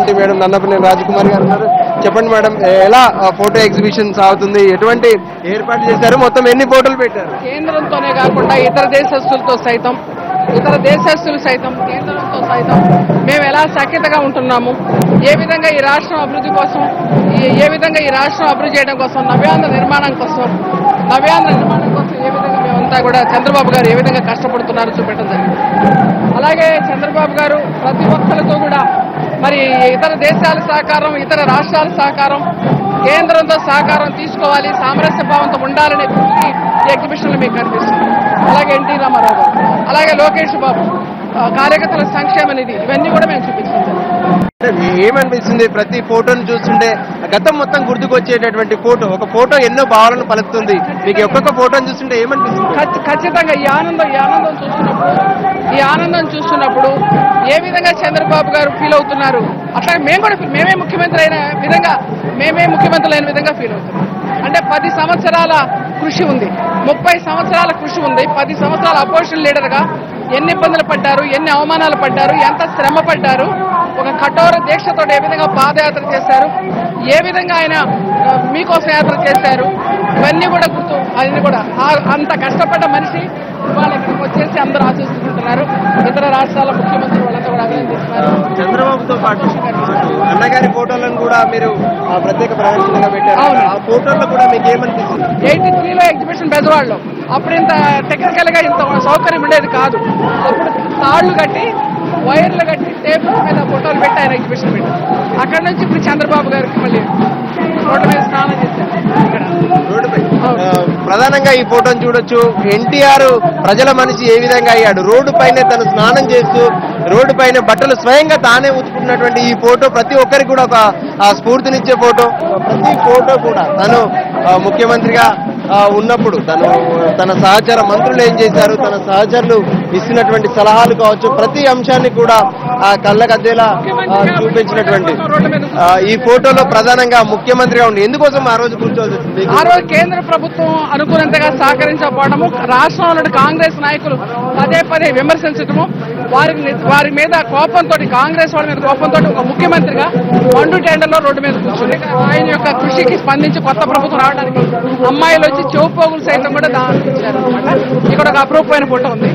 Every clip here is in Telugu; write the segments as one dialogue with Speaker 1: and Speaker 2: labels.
Speaker 1: పార్టీ మేడం నన్నపనేని రాజకుమార్ గారు ఉన్నారు చెప్పండి మేడం ఎలా ఫోటో ఎగ్జిబిషన్ సాగుతుంది ఎటువంటి ఏర్పాటు చేశారు మొత్తం ఎన్ని ఫోటోలు పెట్టారు
Speaker 2: కేంద్రంతోనే కాకుండా ఇతర దేశస్తులతో సైతం ఇతర దేశస్తులు సైతం కేంద్రంతో సైతం మేము ఎలా సఖ్యతగా ఉంటున్నాము ఏ విధంగా ఈ రాష్ట్రం అభివృద్ధి కోసం ఈ- ఏ విధంగా ఈ రాష్ట్రం అభివృద్ధి చేయడం కోసం నవ్యాంధ్ర నిర్మాణం కోసం నవ్యాంధ్ర నిర్మాణం కోసం ఏ విధంగా మేమంతా కూడా చంద్రబాబు గారు ఏ విధంగా కష్టపడుతున్నారో చూపెట్టడం జరిగింది అలాగే చంద్రబాబు గారు ప్రతి ఒక్కరితో కూడా మరి ఇతర దేశాల సహకారం ఇతర రాష్ట్రాల సహకారం కేంద్రంతో సహకారం తీసుకోవాలి సామరస్య భావంతో ఉండాలనే దృష్టి ఈ ఎగ్జిబిషన్ లో మీకు కనిపిస్తుంది అలాగే ఎన్టీ రామారావు గారు అలాగే లోకేష్ బాబు ఆ, కార్యకర్తల సంక్షేమ నిధి ఇవన్నీ కూడా మేము చూపించాం
Speaker 1: అంటే ఏమనిపిస్తుంది ప్రతి ఫోటోను చూస్తుంటే గతం మొత్తం గుర్తుకొచ్చేటటువంటి ఫోటో ఒక ఫోటో ఎన్నో భావాలను పలుకుతుంది మీకు ఒక్కొక్క ఫోటోను చూస్తుంటే ఏమనిపిస్తుంది
Speaker 2: ఖచ్చి- ఖచ్చితంగా ఈ ఆనందం ఈ ఆనందం చూస్తున్నప్పుడు ఈ ఆనందం చూస్తున్నప్పుడు ఏ విధంగా చంద్రబాబు గారు ఫీల్ అవుతున్నారు అట్లా మేము కూడా feel- మేమే ముఖ్యమంత్రి అయిన విధంగా మేమే ముఖ్యమంత్రులు అయిన విధంగా ఫీల్ అవుతున్నాం అంటే పది సంవత్సరాల కృషి ఉంది ముప్పై సంవత్సరాల కృషి ఉంది పది సంవత్సరాల అపోజిషన్ లీడర్గా ఎన్ని ఇబ్బందులు పడ్డారు ఎన్ని అవమానాలు పడ్డారు ఎంత శ్రమ పడ్డారు ఒక కఠోర దీక్షతో ఏ విధంగా పాదయాత్ర చేశారు ఏ విధంగా ఆయన ఆ, మీకోసం యాత్ర చేశారు ఇవన్నీ కూడా గుర్తు అవన్నీ కూడా ఆ- అంత కష్టపడ్డ మనిషి ఇవాళ ఇక్కడికి వచ్చేసి అందరూ ఆశిస్తుంటున్నారు ఇతర రాష్ట్రాల ముఖ్యమంత్రులు వాళ్ళంతా కూడా అభినందిస్తున్నారు
Speaker 1: చంద్రబాబుతో పాటు అన్నగారి ఫోటోలను కూడా మీరు ఆ, ప్రత్యేక ప్రదర్శనగా పెట్టారు
Speaker 2: అవును.
Speaker 1: ఆ ఫోటోల్లో కూడా మీకు ఏమనిపిస్తుంది
Speaker 2: ఎయిటీ త్రీలో ఎగ్జిబిషన్ బెజవాడలో అప్పుడు ఇంత టెక్నికల్ గా ఇంత సౌకర్యం ఉండేది కాదు అప్పుడు తాళ్లు కట్టి వైర్లు కట్టి టేబుల్స్ మీద ఫోటోలు పెట్టి ఆయన ఎగ్జిబిషన్ పెట్టారు అక్కడ నుంచి ఇప్పుడు చంద్రబాబు గారికి మళ్ళీ రోడ్డు మీద స్నానం చేశారు ఇక్కడ
Speaker 1: రోడ్డుపై
Speaker 2: అవును.
Speaker 1: ఆ, ప్రధానంగా ఈ ఫోటోను చూడొచ్చు ఎన్టీఆర్ ప్రజల మనిషి ఏ విధంగా అయ్యాడు రోడ్డు పైనే తను స్నానం చేస్తూ రోడ్డు పైన బట్టలు స్వయంగా తానే ఉతుకున్నటువంటి ఈ ఫోటో ప్రతి ఒక్కరికి కూడా ఒక ఆ, స్ఫూర్తినిచ్చే ఫోటో ప్రతి ఫోటో కూడా తను ఆ, ముఖ్యమంత్రిగా ఆ, ఉన్నప్పుడు తను తన సహచర మంత్రులు ఏం చేశారు తన సహచరులు ఇస్తున్నటువంటి సలహాలు కావచ్చు ప్రతి అంశాన్ని కూడా ఆ కళ్ళకద్దేలా ఆ, చూపించినటువంటి ఆ, ఈ ఫోటోలో ప్రధానంగా ముఖ్యమంత్రిగా ఉండి ఎందుకోసం ఆ రోజు కూర్చోవాల్సి వచ్చింది
Speaker 2: ఆ రోజు కేంద్ర ప్రభుత్వం అనుకున్నంతగా సహకరించకపోవడము రాష్ట్రంలోని కాంగ్రెస్ నాయకులు పదే పదే విమర్శించడము వారికి వారి మీద కోపంతో కాంగ్రెస్ వాళ్ళ మీద కోపంతో ఒక ముఖ్యమంత్రిగా మండు టెండర్లో రోడ్డు మీద కూర్చుంది ఆయన యొక్క కృషికి స్పందించి కొత్త ప్రభుత్వం రావడానికి అమ్మాయిలు వచ్చి చౌపోగులు సైతం కూడా దానిచ్చారు అనమాట ఇక్కడ ఒక అప్రూపమైన ఫోటో ఉంది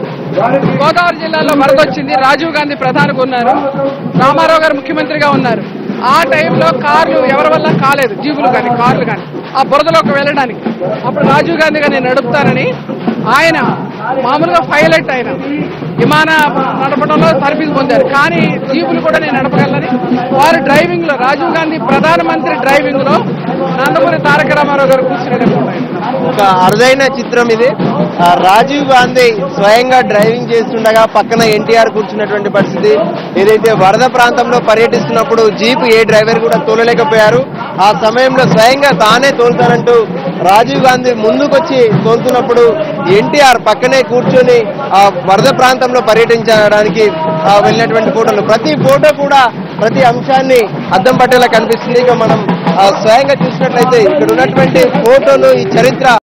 Speaker 2: గోదావరి జిల్లాలో వరద వచ్చింది రాజీవ్ గాంధీ ప్రధానిగా ఉన్నారు రామారావు గారు ముఖ్యమంత్రిగా ఉన్నారు ఆ టైంలో కార్లు ఎవరి వల్ల కాలేదు జీపులు కానీ కార్లు కానీ ఆ బురదలోకి వెళ్ళడానికి అప్పుడు రాజీవ్ గాంధీ గారు నేను నడుపుతానని ఆయన మామూలుగా పైలట్ ఆయన విమాన నడపడంలో తరఫీదు పొందారు కానీ జీపులు కూడా నేను నడపగలని వారు డ్రైవింగ్ లో రాజీవ్ గాంధీ ప్రధానమంత్రి డ్రైవింగ్ లో నందమూరి తారక రామారావు గారు కూర్చునేటప్పుడు
Speaker 1: ఒక అరుదైన చిత్రం ఇది ఆ, రాజీవ్ గాంధీ స్వయంగా డ్రైవింగ్ చేస్తుండగా పక్కన ఎన్టీఆర్ కూర్చున్నటువంటి పరిస్థితి ఏదైతే వరద ప్రాంతంలో పర్యటిస్తున్నప్పుడు జీప్ ఏ డ్రైవర్ కూడా తోలలేకపోయారు ఆ సమయంలో స్వయంగా తానే తోలుతానంటూ రాజీవ్ గాంధీ ముందుకొచ్చి తోలుతున్నప్పుడు ఎన్టీఆర్ పక్కనే కూర్చొని ఆ వరద ప్రాంతంలో పర్యటించడానికి ఆ, వెళ్ళినటువంటి ఫోటోలు ప్రతి ఫోటో కూడా ప్రతి అంశాన్ని అద్దం పట్టేలా కనిపిస్తుంది ఇక మనం ఆ, స్వయంగా చూసినట్లయితే ఇక్కడ ఉన్నటువంటి ఫోటోలు ఈ చరిత్ర